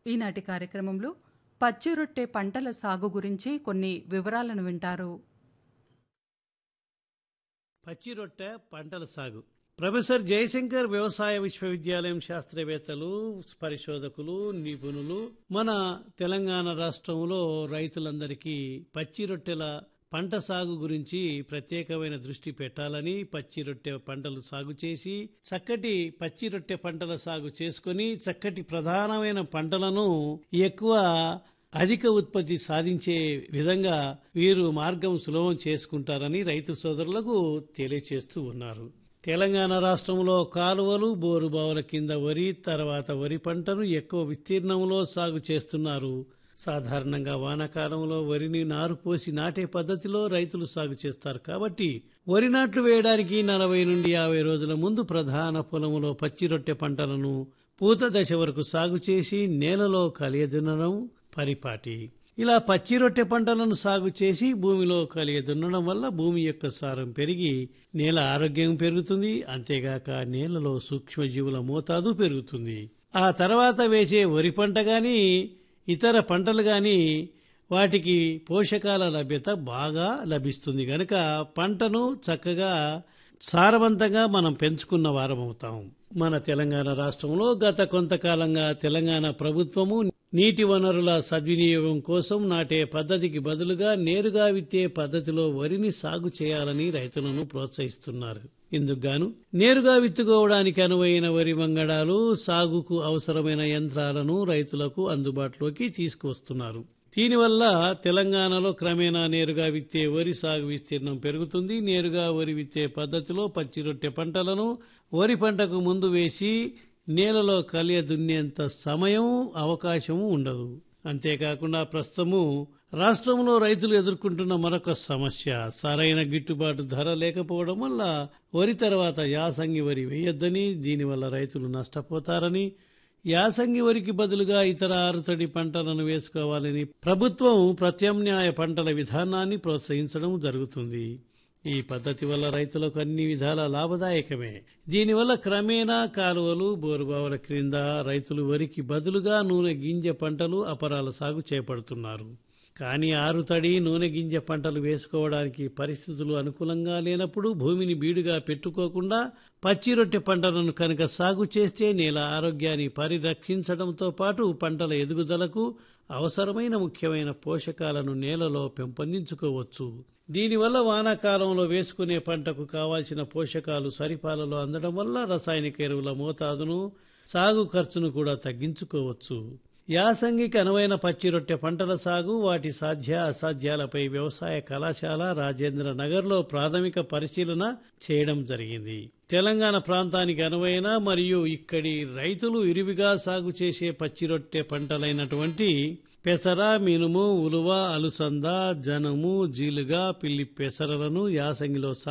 ఈనాటి కార్యక్రమంలో పచ్చి రొట్టె పంటల సాగు గురించి కొన్ని వివరాలను వింటారు పచ్చి రొట్టె పంటల సాగు ప్రొఫెసర్ జయశంకర్ వ్యవసాయ విశ్వవిద్యాలయం శాస్త్రవేత్తలు పరిశోధకులు నిపుణులు మన తెలంగాణ రాష్ట్రంలో రైతులందరికీ పచ్చి రొట్టెల పంట సాగు గురించి ప్రత్యేకమైన దృష్టి పెట్టాలని పచ్చి రొట్టె పంటలు సాగు చేసి చక్కటి పచ్చి రొట్టె పంటల సాగు చేసుకొని చక్కటి ప్రధానమైన పంటలను ఎక్కువ అధిక ఉత్పత్తి సాధించే విధంగా వీరు మార్గం సులభం చేసుకుంటారని రైతు సోదరులకు తెలియచేస్తూ ఉన్నారు తెలంగాణ రాష్ట్రంలో కాలువలు బోరుబావుల కింద వరి తర్వాత వరి పంటను ఎక్కువ విస్తీర్ణంలో సాగు చేస్తున్నారు సాధారణంగా వానాకాలంలో వరిని నారు పోసి నాటే పద్ధతిలో రైతులు సాగు చేస్తారు కాబట్టి వరి నాట్లు వేయడానికి నలభై నుండి యాభై రోజుల ముందు ప్రధాన పొలంలో పచ్చి రొట్టె పంటలను పూత దశ వరకు సాగు చేసి నేలలో కలియదున్నడం పరిపాటి ఇలా పచ్చి రొట్టె పంటలను సాగు చేసి భూమిలో కలిగి దున్నడం వల్ల భూమి యొక్క సారం పెరిగి నేల ఆరోగ్యం పెరుగుతుంది అంతేగాక నేలలో సూక్ష్మజీవుల మోతాదు పెరుగుతుంది ఆ తర్వాత వేసే వరి పంట గాని ఇతర పంటలు గాని వాటికి పోషకాల లభ్యత బాగా లభిస్తుంది గనక పంటను చక్కగా సారవంతంగా మనం పెంచుకున్న వారం అవుతాం మన తెలంగాణ రాష్ట్రంలో గత కొంతకాలంగా తెలంగాణ ప్రభుత్వము నీటి వనరుల సద్వినియోగం కోసం నాటే పద్ధతికి బదులుగా నేరుగా విత్తే పద్ధతిలో వరిని సాగు చేయాలని రైతులను ప్రోత్సహిస్తున్నారు ఇందుకుగాను నేరుగా విత్తుకోవడానికి అనువైన వరి వంగడాలు సాగుకు అవసరమైన యంత్రాలను రైతులకు అందుబాటులోకి తీసుకువస్తున్నారు దీనివల్ల తెలంగాణలో క్రమేణా నేరుగా విత్తే వరి సాగు విస్తీర్ణం పెరుగుతుంది నేరుగా వరి విత్తే పద్ధతిలో పచ్చి రొట్టె పంటలను వరి పంటకు ముందు వేసి నేలలో కలియ దున్నేంత సమయం అవకాశం ఉండదు అంతేకాకుండా ప్రస్తుతము రాష్ట్రంలో రైతులు ఎదుర్కొంటున్న మరొక సమస్య సరైన గిట్టుబాటు ధర లేకపోవడం వల్ల వరి తర్వాత యాసంగి వరి వేయొద్దని దీనివల్ల రైతులు నష్టపోతారని యాసంగి వరికి బదులుగా ఇతర ఆరుతడి పంటలను వేసుకోవాలని ప్రభుత్వం ప్రత్యామ్నాయ పంటల విధానాన్ని ప్రోత్సహించడం జరుగుతుంది ఈ పద్ధతి వల్ల రైతులకు అన్ని విధాల లాభదాయకమే దీనివల్ల క్రమేణా కాలువలు బోరుబావుల క్రింద రైతులు వరికి బదులుగా నూనె గింజ పంటలు అపరాల సాగు చేపడుతున్నారు కానీ ఆరుతడి నూనె గింజ పంటలు వేసుకోవడానికి పరిస్థితులు అనుకూలంగా లేనప్పుడు భూమిని బీడుగా పెట్టుకోకుండా పచ్చి రొట్టె పంటలను కనుక సాగు చేస్తే నేల ఆరోగ్యాన్ని పరిరక్షించడంతో పాటు పంటల ఎదుగుదలకు అవసరమైన ముఖ్యమైన పోషకాలను నేలలో పెంపొందించుకోవచ్చు దీనివల్ల వానాకాలంలో వేసుకునే పంటకు కావాల్సిన పోషకాలు సరిపాలలో అందడం వల్ల రసాయనిక ఎరువుల మోతాదును సాగు ఖర్చును కూడా తగ్గించుకోవచ్చు యాసంగికి అనువైన పచ్చి రొట్టె పంటల సాగు వాటి సాధ్య అసాధ్యాలపై వ్యవసాయ కళాశాల రాజేంద్ర నగర్లో ప్రాథమిక పరిశీలన చేయడం జరిగింది తెలంగాణ ప్రాంతానికి అనువైన మరియు ఇక్కడి రైతులు ఇరివిగా సాగు చేసే పచ్చి రొట్టె పంటలైనటువంటి పెసర మినుము ఉలువ అలుసంద జనము జీలుగా పిల్లి పెసరలను యాసంగిలో